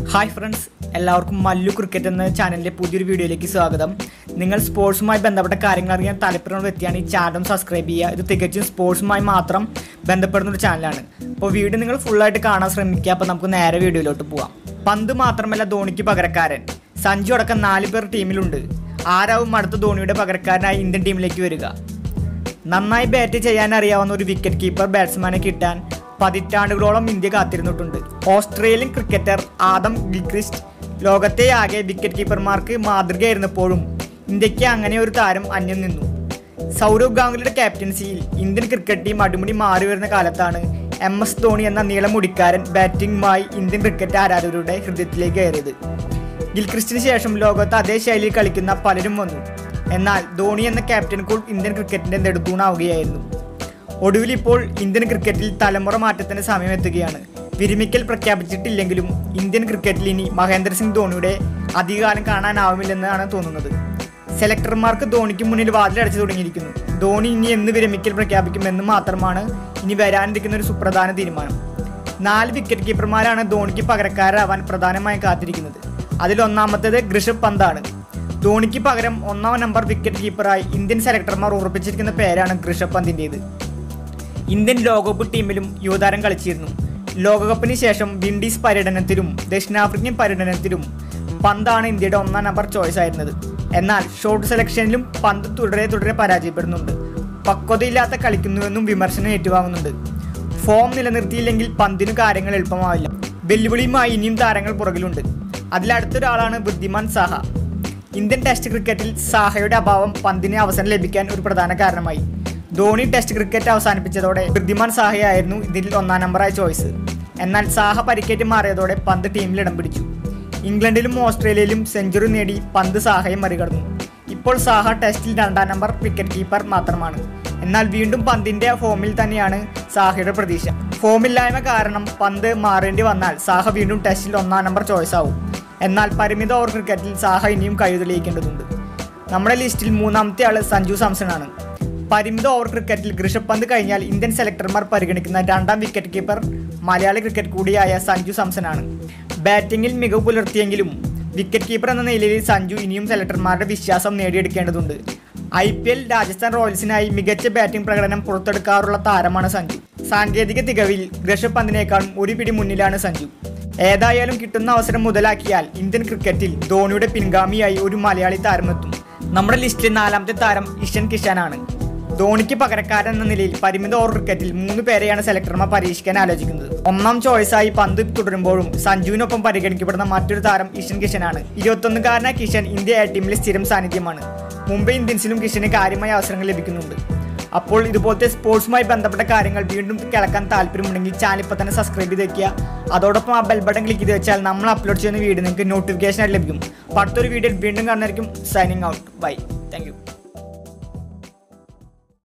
hi friends എല്ലാവർക്കും Mallu cricket എന്ന ചാനലിലെ പുതിയൊരു വീഡിയോയിലേക്ക് സ്വാഗതം നിങ്ങൾ സ്പോർട്സുമായി ബന്ധപ്പെട്ട കാര്യങ്ങൾ അറിയാൻ താല്പര്യമുള്ള വ്യക്തിയാണ് ഈ ചാനൽ സബ്സ്ക്രൈബ് ചെയ്യുക ഇത് തികച്ചും സ്പോർട്സുമായി മാത്രം ബന്ധപ്പെടുന്ന ഒരു ചാനലാണ് അപ്പോൾ വീഡിയോ നിങ്ങൾ ഫുള്ളായിട്ട് കാണാൻ ശ്രമിക്കുക അപ്പോൾ നമുക്ക് നേരെ വീഡിയോയിലോട്ട് പോവാം പന്ത് മാത്രമല്ല ധോണിക്ക് പകരക്കാരൻ സഞ്ജു അടക്കം നാല് പേർ ടീമിലുണ്ട് ആരാവും അടുത്ത ധോണിയുടെ പകരക്കാരനായി ഇന്ത്യൻ ടീമിലേക്ക് വരിക നന്നായി ബാറ്റ് ചെയ്യാൻ അറിയാവുന്ന ഒരു വിക്കറ്റ് കീപ്പർ ബാറ്റ്സ്മാനെ കിട്ടാൻ പതിറ്റാണ്ടുകളോളം ഇന്ത്യ കാത്തിരുന്നിട്ടുണ്ട് ഓസ്ട്രേലിയൻ ക്രിക്കറ്റർ ആദം ഗിൽക്രിസ്റ്റ് ലോകത്തെ ആകെ വിക്കറ്റ് കീപ്പർമാർക്ക് മാതൃകയായിരുന്നപ്പോഴും ഇന്ത്യക്ക് അങ്ങനെ ഒരു താരം അന്യം നിന്നു സൗരവ് ഗാംഗുലിയുടെ ക്യാപ്റ്റൻസിയിൽ ഇന്ത്യൻ ക്രിക്കറ്റ് ടീം അടിമുടി മാറി വരുന്ന കാലത്താണ് എം എസ് ധോണി എന്ന നീളമുടിക്കാരൻ ബാറ്റിംഗുമായി ഇന്ത്യൻ ക്രിക്കറ്റ് ആരാധകരുടെ ഹൃദയത്തിലേക്ക് കയറിയത് ഗിൽക്രിസ്റ്റിന് ശേഷം ലോകത്ത് അതേ ശൈലിയിൽ കളിക്കുന്ന പലരും വന്നു എന്നാൽ ധോണി എന്ന ക്യാപ്റ്റൻ കൂൾ ഇന്ത്യൻ ക്രിക്കറ്റിന്റെ നെടുത്തൂണാവുകയായിരുന്നു ഒടുവിൽ ഇപ്പോൾ ഇന്ത്യൻ ക്രിക്കറ്റിൽ തലമുറ മാറ്റത്തിന് സമയമെത്തുകയാണ് വിരമിക്കൽ പ്രഖ്യാപിച്ചിട്ടില്ലെങ്കിലും ഇന്ത്യൻ ക്രിക്കറ്റിൽ ഇനി മഹേന്ദ്ര സിംഗ് ധോണിയുടെ അധികകാലം കാണാനാവുമില്ലെന്നാണ് തോന്നുന്നത് സെലക്ടർമാർക്ക് ധോണിക്ക് മുന്നിൽ വാതിലടച്ചു തുടങ്ങിയിരിക്കുന്നു ധോണി ഇനി എന്ന് വിരമിക്കൽ പ്രഖ്യാപിക്കുമെന്ന് മാത്രമാണ് ഇനി വരാനിരിക്കുന്ന ഒരു സുപ്രധാന തീരുമാനം നാല് വിക്കറ്റ് കീപ്പർമാരാണ് ധോണിക്ക് പകരക്കാരാവാൻ പ്രധാനമായും കാത്തിരിക്കുന്നത് അതിൽ ഒന്നാമത്തേത് ഋഷഭ് പന്താണ് ധോണിക്ക് പകരം ഒന്നാം നമ്പർ വിക്കറ്റ് കീപ്പറായി ഇന്ത്യൻ സെലക്ടർമാർ ഉറപ്പിച്ചിരിക്കുന്ന പേരാണ് ഋഷഭ് പന്തിൻ്റേത് ഇന്ത്യൻ ലോകകപ്പ് ടീമിലും യുവതാരം കളിച്ചിരുന്നു ലോകകപ്പിന് ശേഷം വിൻഡീസ് പര്യടനത്തിലും ദക്ഷിണാഫ്രിക്കൻ പര്യടനത്തിലും പന്താണ് ഇന്ത്യയുടെ ഒന്നാം നമ്പർ ചോയ്സ് ആയിരുന്നത് എന്നാൽ ഷോർട്ട് സെലക്ഷനിലും പന്ത് തുടരെ തുടരെ പരാജയപ്പെടുന്നുണ്ട് പക്വതയില്ലാത്ത കളിക്കുന്നുവെന്നും വിമർശനം ഏറ്റുവാങ്ങുന്നുണ്ട് ഫോം നിലനിർത്തിയില്ലെങ്കിൽ പന്തിനു കാര്യങ്ങൾ എളുപ്പമാവില്ല വെല്ലുവിളിയുമായി ഇനിയും താരങ്ങൾ പുറകിലുണ്ട് അതിലടുത്തൊരാളാണ് ബുദ്ധിമാൻ സാഹ ഇന്ത്യൻ ടെസ്റ്റ് ക്രിക്കറ്റിൽ സാഹയുടെ അഭാവം പന്തിന് അവസരം ലഭിക്കാൻ ഒരു പ്രധാന കാരണമായി ധോണി ടെസ്റ്റ് ക്രിക്കറ്റ് അവസാനിപ്പിച്ചതോടെ ബുദ്ധിമാൻ സാഹയായിരുന്നു ഇതിൽ ഒന്നാം നമ്പറായ ചോയ്സ് എന്നാൽ സാഹ പരിക്കേറ്റ് മാറിയതോടെ പന്ത് ടീമിൽ ഇടം പിടിച്ചു ഇംഗ്ലണ്ടിലും ഓസ്ട്രേലിയയിലും സെഞ്ചുറി നേടി പന്ത് സാഹയെ മറികടന്നു ഇപ്പോൾ സാഹ ടെസ്റ്റിൽ രണ്ടാം നമ്പർ വിക്കറ്റ് കീപ്പർ മാത്രമാണ് എന്നാൽ വീണ്ടും പന്തിന്റെ ഫോമിൽ തന്നെയാണ് സാഹയുടെ പ്രതീക്ഷ ഫോമില്ലായ്മ കാരണം പന്ത് മാറേണ്ടി വന്നാൽ സാഹ വീണ്ടും ടെസ്റ്റിൽ ഒന്നാം നമ്പർ ചോയ്സ് ആവും എന്നാൽ പരിമിത ഓവർ ക്രിക്കറ്റിൽ സാഹ ഇനിയും കഴിവ് തെളിയിക്കേണ്ടതുണ്ട് നമ്മുടെ ലിസ്റ്റിൽ മൂന്നാമത്തെ ആള് സഞ്ജു സാംസൺ ആണ് പരിമിത ഓവർ ക്രിക്കറ്റിൽ ഋഷഭ് പന്ത് കഴിഞ്ഞാൽ ഇന്ത്യൻ സെലക്ടർമാർ പരിഗണിക്കുന്ന രണ്ടാം വിക്കറ്റ് കീപ്പർ മലയാളി ക്രിക്കറ്റ് കൂടിയായ സഞ്ജു സാംസൺ ആണ് ബാറ്റിംഗിൽ മികവ് പുലർത്തിയെങ്കിലും വിക്കറ്റ് കീപ്പർ എന്ന നിലയിൽ സഞ്ജു ഇനിയും സെലക്ടർമാരുടെ വിശ്വാസം നേടിയെടുക്കേണ്ടതുണ്ട് ഐ പി എൽ രാജസ്ഥാൻ റോയൽസിനായി മികച്ച ബാറ്റിംഗ് പ്രകടനം പുറത്തെടുക്കാറുള്ള താരമാണ് സഞ്ജു സാങ്കേതിക തികവിൽ ഋഷഭ് പന്തിനേക്കാളും ഒരു പിടി മുന്നിലാണ് സഞ്ജു ഏതായാലും കിട്ടുന്ന അവസരം മുതലാക്കിയാൽ ഇന്ത്യൻ ക്രിക്കറ്റിൽ ധോണിയുടെ പിൻഗാമിയായി ഒരു മലയാളി താരമെത്തും നമ്മുടെ ലിസ്റ്റിൽ നാലാമത്തെ താരം ഇഷൻ കിഷാനാണ് ധോണിക്ക് പകരക്കാരൻ എന്ന നിലയിൽ പരിമിത ഓവർ ക്രിക്കറ്റിൽ മൂന്ന് പേരെയാണ് സെലക്ടർമാർ പരീക്ഷിക്കാൻ ആലോചിക്കുന്നത് ഒന്നാം ചോയ്സായി പന്ത് തുടരുമ്പോഴും സഞ്ജുവിനൊപ്പം പരിഗണിക്കപ്പെടുന്ന മറ്റൊരു താരം ഇഷൻ കിഷനാണ് ഇരുപത്തൊന്നുകാരനായ കിഷൻ ഇന്ത്യ എ ടീമിലെ സ്ഥിരം സാന്നിധ്യമാണ് മുംബൈ ഇന്ത്യൻസിലും കിഷന് കാര്യമായ അവസരങ്ങൾ ലഭിക്കുന്നുണ്ട് അപ്പോൾ ഇതുപോലത്തെ സ്പോർട്സുമായി ബന്ധപ്പെട്ട കാര്യങ്ങൾ വീണ്ടും കേൾക്കാൻ താല്പര്യമുണ്ടെങ്കിൽ ചാനൽ ഇപ്പോൾ തന്നെ സബ്സ്ക്രൈബ് ചെയ്ത് വെക്കുക അതോടൊപ്പം ആ ബെൽ ബട്ടൺ ക്ലിക്ക് ചെയ്ത് വെച്ചാൽ നമ്മൾ അപ്ലോഡ് ചെയ്യുന്ന വീഡിയോ നിങ്ങൾക്ക് നോട്ടിഫിക്കേഷൻ ആയിട്ട് ലഭിക്കും അപ്പോൾ അടുത്തൊരു വീഡിയോയിൽ വീണ്ടും കാണുന്നതായിരിക്കും സൈനിങ് ഔട്ട് ബൈ താങ്ക്